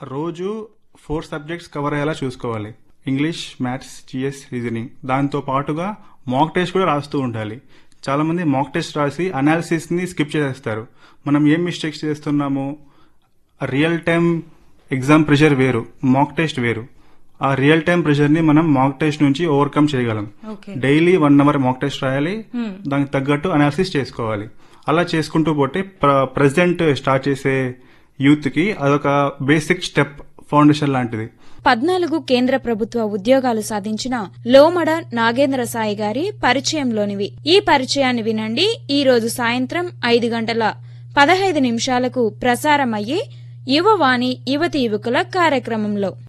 రోజు four subjects cover అయ్యేలా చూసుకోవాలి ఇంగ్లీష్ మ్యాథ్స్ జిఎస్ రీజనింగ్ దాంతో పాటుగా మాక్ టెస్ట్ కూడా రాస్తూ ఉండాలి చాలా మంది మాక్ టెస్ట్ రాసి అనాలిసిస్ ని స్కిప్ చేసేస్తారు మనం ఏం మిస్టేక్స్ చేస్తున్నాము రియల్ టైం ఎగ్జామ్ ప్రెషర్ వేరు మాక్ టెస్ట్ వేరు ఆ రియల్ టైం ప్రెషర్ ని మనం మాక్ టెస్ట్ నుంచి ఓవర్కమ్ చేయగలం okay daily one hour mock test రాయాలి దానికి తగ్గట్టు అనాలిసిస్ చేసుకోవాలి అలా చేసుకుంటూ పోతే ప్రజెంట్ స్టార్ట్ చేసే యూత్ కి అదొక బేసిక్ స్టెప్ ఫౌండేషన్ లాంటిది పద్నాలుగు కేంద్ర ప్రభుత్వ ఉద్యోగాలు సాధించిన లోమడ నాగేంద్ర సాయి గారి పరిచయంలోనివి ఈ పరిచయాన్ని వినండి ఈ రోజు సాయంత్రం ఐదు గంటల పదహైదు నిమిషాలకు ప్రసారమయ్యే యువవాణి యువతి యువకుల కార్యక్రమంలో